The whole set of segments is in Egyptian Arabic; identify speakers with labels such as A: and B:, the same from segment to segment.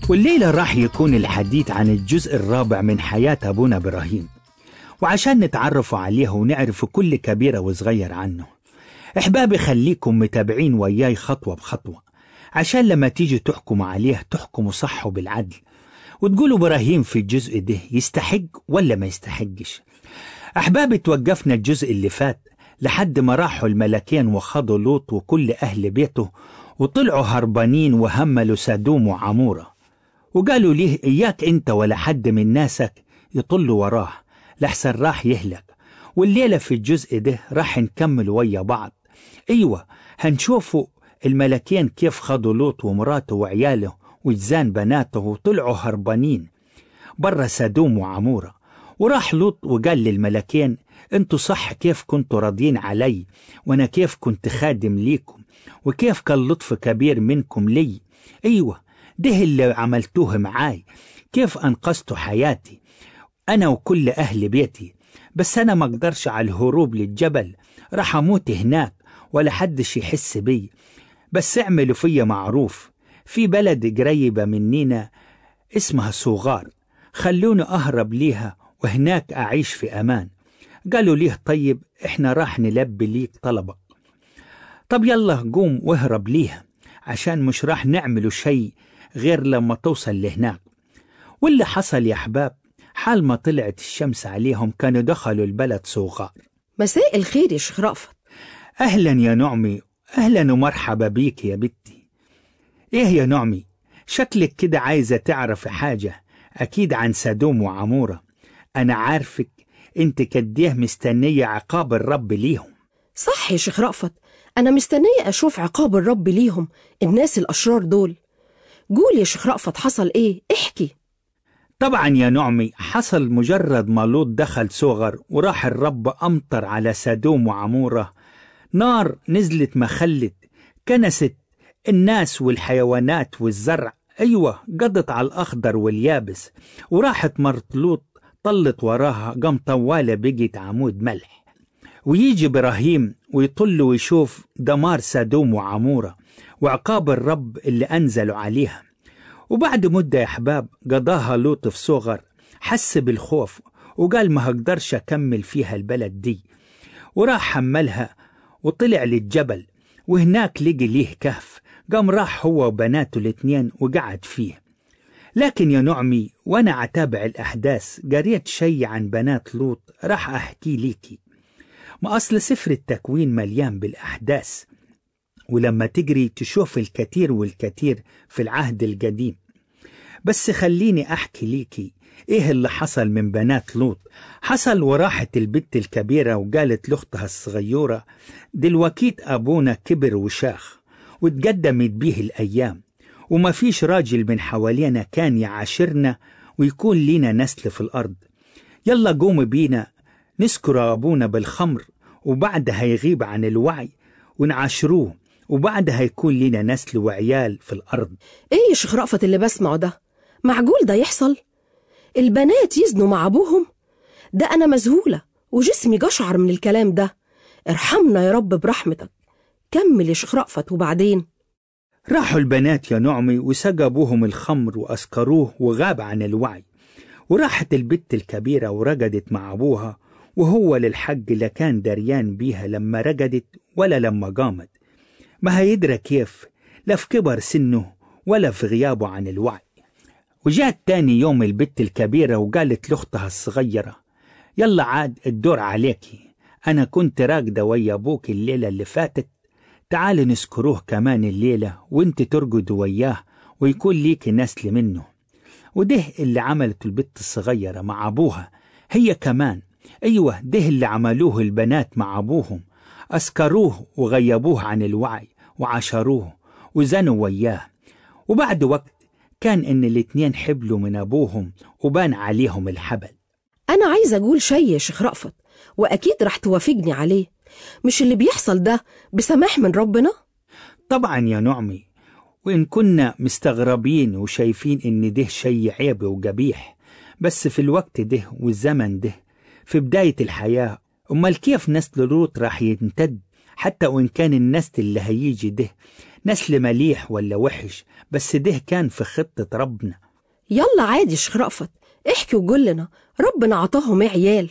A: والليلة راح يكون الحديث عن الجزء الرابع من حياة أبونا إبراهيم وعشان نتعرفوا عليه ونعرف كل كبيرة وصغير عنه أحبابي خليكم متابعين وياي خطوة بخطوة عشان لما تيجي تحكموا عليه تحكموا صح وبالعدل وتقولوا إبراهيم في الجزء ده يستحق ولا ما يستحقش أحبابي توقفنا الجزء اللي فات لحد ما راحوا الملكين وخضوا لوط وكل أهل بيته وطلعوا هربانين وهملوا سدوم وعمورة وقالوا ليه إياك أنت ولا حد من ناسك يطلوا وراه لحسن راح يهلك والليلة في الجزء ده راح نكمل ويا بعض أيوة هنشوفوا الملكين كيف خضوا لوط ومراته وعياله وجزان بناته وطلعوا هربانين برا سدوم وعمورة وراح لوط وقال للملكين انتوا صح كيف كنتوا راضيين علي وانا كيف كنت خادم ليكم وكيف كان لطف كبير منكم لي ايوه ده اللي عملتوه معاي كيف انقذتوا حياتي انا وكل اهل بيتي بس انا ما اقدرش على الهروب للجبل راح اموت هناك ولا حدش يحس بي بس اعملوا فيا معروف في بلد قريبة مننا اسمها صغار خلوني أهرب ليها وهناك أعيش في أمان قالوا ليه طيب إحنا راح نلبي ليك طلبك طب يلا قوم واهرب ليها عشان مش راح نعملوا شيء غير لما توصل لهناك واللي حصل يا أحباب حال ما طلعت الشمس عليهم كانوا دخلوا البلد صغار
B: مساء الخير يا شيخ رأفت
A: أهلا يا نعمي أهلا ومرحبا بيك يا بنتي إيه يا نعمي شكلك كده عايزة تعرف حاجة أكيد عن سدوم وعمورة أنا عارفك أنت كديه مستنية عقاب الرب ليهم
B: صح يا شيخ رأفت أنا مستنية أشوف عقاب الرب ليهم الناس الأشرار دول قول يا شيخ رأفت حصل إيه احكي
A: طبعا يا نعمي حصل مجرد ما لوط دخل صغر وراح الرب أمطر على سدوم وعمورة نار نزلت مخلت كنست الناس والحيوانات والزرع أيوة قضت على الأخضر واليابس وراحت مرت لوط طلت وراها قام طوالة بقت عمود ملح ويجي إبراهيم ويطل ويشوف دمار سدوم وعمورة وعقاب الرب اللي أنزلوا عليها وبعد مدة يا أحباب قضاها لوط في صغر حس بالخوف وقال ما هقدرش أكمل فيها البلد دي وراح حملها وطلع للجبل وهناك لقي ليه كهف قام راح هو وبناته الاتنين وقعد فيه لكن يا نعمي وانا اتابع الاحداث قريت شي عن بنات لوط راح احكي ليكي ما اصل سفر التكوين مليان بالاحداث ولما تجري تشوف الكثير والكثير في العهد القديم بس خليني احكي ليكي ايه اللي حصل من بنات لوط حصل وراحت البت الكبيرة وقالت لاختها الصغيرة دلوقيت ابونا كبر وشاخ وتقدمت بيه الايام وما فيش راجل من حوالينا كان يعاشرنا ويكون لينا نسل في الارض يلا قوم بينا نسكر ابونا بالخمر وبعدها يغيب عن الوعي ونعاشروه وبعدها يكون لينا نسل وعيال في الارض
B: إيه يا شيخ رأفت اللي بسمعه ده معقول ده يحصل البنات يزنوا مع أبوهم ده أنا مذهولة وجسمي جشعر من الكلام ده ارحمنا يا رب برحمتك كمل يا شيخ رأفت وبعدين
A: راحوا البنات يا نعمي وسقى أبوهم الخمر وأسكروه وغاب عن الوعي وراحت البت الكبيرة ورقدت مع أبوها وهو للحق لا كان دريان بيها لما رقدت ولا لما قامت ما هيدرى كيف لا في كبر سنه ولا في غيابه عن الوعي وجات تاني يوم البت الكبيرة وقالت لأختها الصغيرة يلا عاد الدور عليكي أنا كنت راقدة ويا أبوك الليلة اللي فاتت تعال نسكروه كمان الليلة وانت ترقد وياه ويكون ليك نسل منه وده اللي عملته البت الصغيرة مع أبوها هي كمان أيوة ده اللي عملوه البنات مع أبوهم أسكروه وغيبوه عن الوعي وعشروه وزنوا وياه وبعد وقت كان إن الاتنين حبلوا من أبوهم وبان عليهم الحبل
B: أنا عايزة أقول شيء يا شيخ رأفت وأكيد رح توافقني عليه مش اللي بيحصل ده بسماح من ربنا
A: طبعا يا نعمي وإن كنا مستغربين وشايفين إن ده شيء عيب وقبيح بس في الوقت ده والزمن ده في بداية الحياة أمال كيف نسل لوط راح يمتد حتى وإن كان النسل اللي هيجي ده نسل مليح ولا وحش بس ده كان في خطة ربنا
B: يلا عادي شيخ رأفت احكي وقول لنا ربنا عطاهم ايه عيال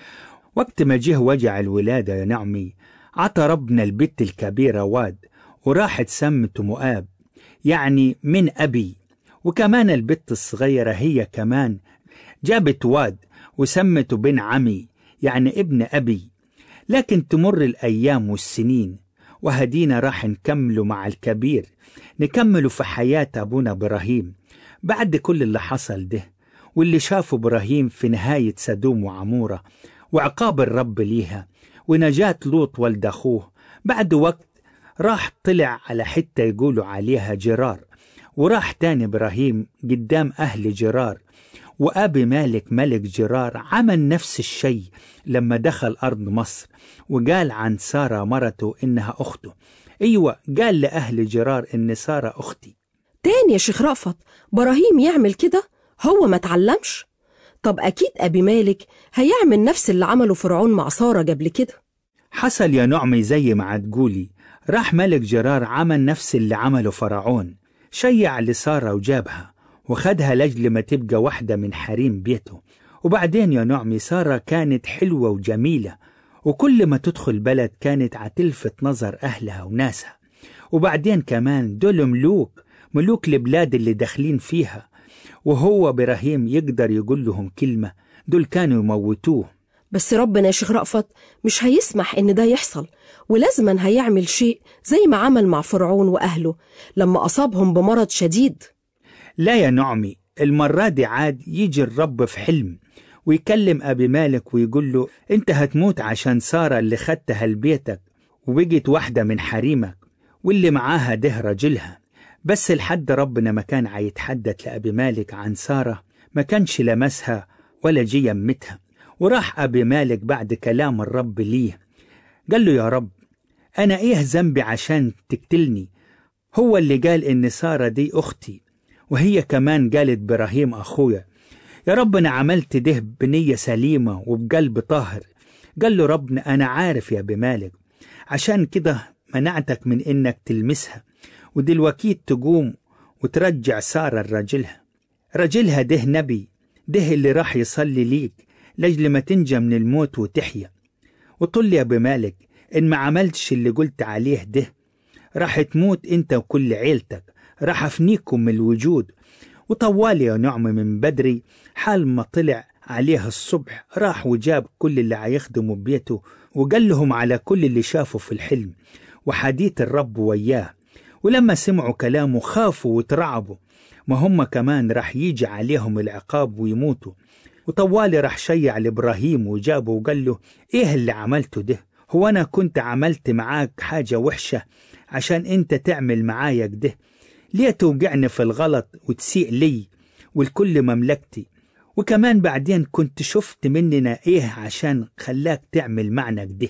A: وقت ما جه وجع الولادة يا نعمي عطى ربنا البت الكبيرة واد وراحت سمته مؤاب يعني من أبي وكمان البت الصغيرة هي كمان جابت واد وسمته بن عمي يعني ابن أبي لكن تمر الأيام والسنين وهدينا راح نكملوا مع الكبير نكملوا في حياة أبونا إبراهيم بعد كل اللي حصل ده واللي شافه إبراهيم في نهاية سدوم وعمورة وعقاب الرب ليها ونجاة لوط ولد أخوه بعد وقت راح طلع على حتة يقولوا عليها جرار وراح تاني إبراهيم قدام أهل جرار وأبي مالك ملك جرار عمل نفس الشيء لما دخل أرض مصر وقال عن سارة مرته إنها أخته أيوة قال لأهل جرار إن سارة أختي
B: تاني يا شيخ رأفت براهيم يعمل كده هو ما اتعلمش طب أكيد أبي مالك هيعمل نفس اللي عمله فرعون مع سارة قبل كده
A: حصل يا نعمي زي ما تقولي راح ملك جرار عمل نفس اللي عمله فرعون شيع لسارة وجابها وخدها لجل ما تبقى واحدة من حريم بيته وبعدين يا نعمي سارة كانت حلوة وجميلة وكل ما تدخل بلد كانت عتلفت نظر أهلها وناسها وبعدين كمان دول ملوك ملوك البلاد اللي داخلين فيها وهو إبراهيم يقدر يقول لهم كلمة دول كانوا يموتوه
B: بس ربنا يا شيخ رأفت مش هيسمح إن ده يحصل ولازما هيعمل شيء زي ما عمل مع فرعون وأهله لما أصابهم بمرض شديد
A: لا يا نعمي المرة دي عاد يجي الرب في حلم ويكلم أبي مالك ويقول له أنت هتموت عشان سارة اللي خدتها لبيتك وبقت واحدة من حريمك واللي معاها ده راجلها بس لحد ربنا ما كان عيتحدث لأبي مالك عن سارة ما كانش لمسها ولا جي يمتها وراح أبي مالك بعد كلام الرب ليه قال له يا رب أنا إيه ذنبي عشان تقتلني هو اللي قال إن سارة دي أختي وهي كمان قالت إبراهيم أخويا يا رب أنا عملت ده بنية سليمة وبقلب طاهر قال له ربنا أنا عارف يا أبي مالك عشان كده منعتك من إنك تلمسها ودلوقتي تقوم وترجع سارة لراجلها راجلها ده نبي ده اللي راح يصلي ليك لجل ما تنجى من الموت وتحيا وطل لي يا أبي مالك إن ما عملتش اللي قلت عليه ده راح تموت أنت وكل عيلتك راح أفنيكم من الوجود وطوالي يا نعم من بدري حال ما طلع عليها الصبح راح وجاب كل اللي عيخدموا بيته وقال لهم على كل اللي شافه في الحلم وحديث الرب وياه ولما سمعوا كلامه خافوا وترعبوا ما هم كمان راح يجي عليهم العقاب ويموتوا وطوالي راح شيع لإبراهيم وجابه وقال له إيه اللي عملته ده هو أنا كنت عملت معاك حاجة وحشة عشان أنت تعمل معايا كده ليه توقعني في الغلط وتسيء لي والكل مملكتي وكمان بعدين كنت شفت مننا إيه عشان خلاك تعمل معنا كده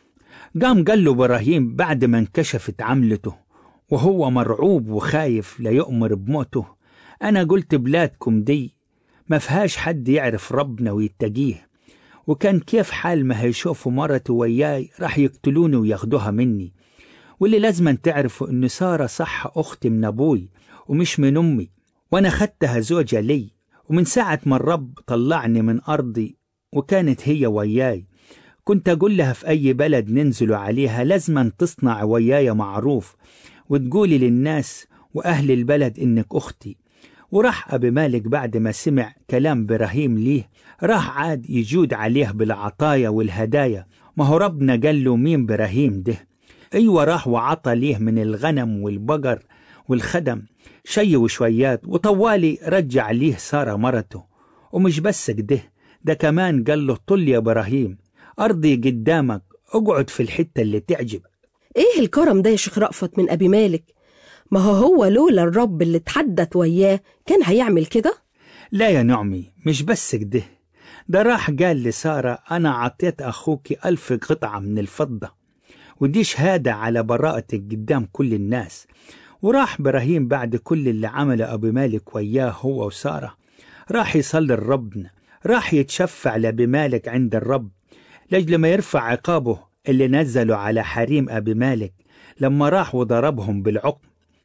A: قام قال له إبراهيم بعد ما انكشفت عملته وهو مرعوب وخايف لا يؤمر بموته أنا قلت بلادكم دي ما فيهاش حد يعرف ربنا ويتقيه وكان كيف حال ما هيشوفوا مرته وياي راح يقتلوني وياخدوها مني واللي لازم تعرفوا إن سارة صح أختي من أبوي ومش من أمي وأنا خدتها زوجة لي ومن ساعة ما الرب طلعني من أرضي وكانت هي وياي كنت أقول لها في أي بلد ننزل عليها لازما تصنع وياي معروف وتقولي للناس وأهل البلد إنك أختي وراح أبي مالك بعد ما سمع كلام إبراهيم ليه راح عاد يجود عليه بالعطايا والهدايا ما هو ربنا قال له مين إبراهيم ده أيوة راح وعطى ليه من الغنم والبقر والخدم شي وشويات وطوالي رجع ليه سارة مرته ومش بس كده ده كمان قال له طل يا إبراهيم أرضي قدامك اقعد في الحتة اللي تعجبك
B: إيه الكرم ده يا شيخ رأفت من أبي مالك ما هو هو لولا الرب اللي اتحدث وياه كان هيعمل كده
A: لا يا نعمي مش بس كده ده راح قال لسارة أنا عطيت أخوك ألف قطعة من الفضة ودي شهادة على براءتك قدام كل الناس وراح إبراهيم بعد كل اللي عمله أبي مالك وياه هو وسارة راح يصلي لربنا راح يتشفع لأبي مالك عند الرب لجل ما يرفع عقابه اللي نزلوا على حريم أبي مالك لما راح وضربهم بالعقم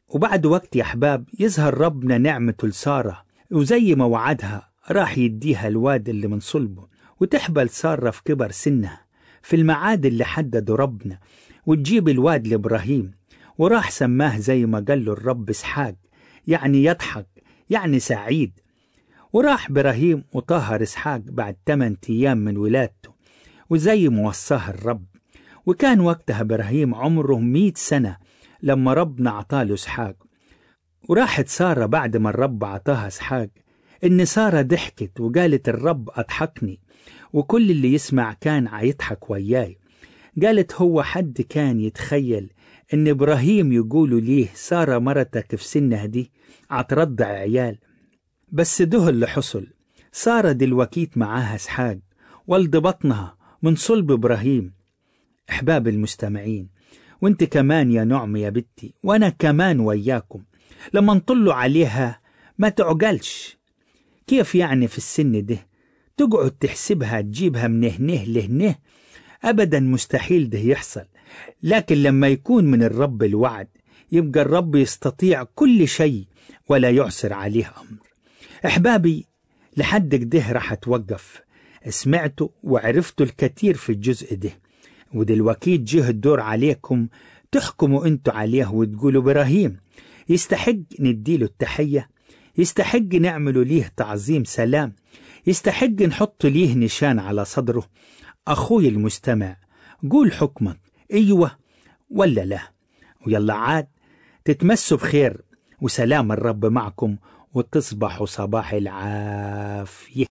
A: وبعد وقت يا أحباب يظهر ربنا نعمته لسارة وزي ما وعدها راح يديها الواد اللي من صلبه وتحبل سارة في كبر سنها في الميعاد اللي حدده ربنا وتجيب الواد لإبراهيم وراح سماه زي ما قال له الرب إسحاق يعني يضحك يعني سعيد وراح إبراهيم وطهر إسحاق بعد 8 أيام من ولادته وزي ما وصاه الرب وكان وقتها إبراهيم عمره مئة سنة لما ربنا عطاله إسحاق وراحت سارة بعد ما الرب عطاها إسحاق إن سارة ضحكت وقالت الرب أضحكني وكل اللي يسمع كان عيضحك وياي قالت هو حد كان يتخيل إن إبراهيم يقولوا ليه سارة مرتك في سنها دي عترضع عيال بس ده اللي حصل سارة دلوكيت معاها إسحاق ولد بطنها من صلب إبراهيم أحباب المستمعين وانت كمان يا نعم يا بنتي وانا كمان وياكم لما نطلوا عليها ما تعقلش كيف يعني في السن ده تقعد تحسبها تجيبها من هنه لهنه ابدا مستحيل ده يحصل لكن لما يكون من الرب الوعد يبقى الرب يستطيع كل شيء ولا يعسر عليه امر احبابي لحد كده راح اتوقف سمعتوا وعرفتوا الكثير في الجزء ده ودلوقتي جه الدور عليكم تحكموا انتوا عليه وتقولوا ابراهيم يستحق نديله التحية يستحق نعمله ليه تعظيم سلام يستحق نحط ليه نشان على صدره أخوي المستمع قول حكمك أيوة ولا لا ويلا عاد تتمسوا بخير وسلام الرب معكم وتصبحوا صباح العافية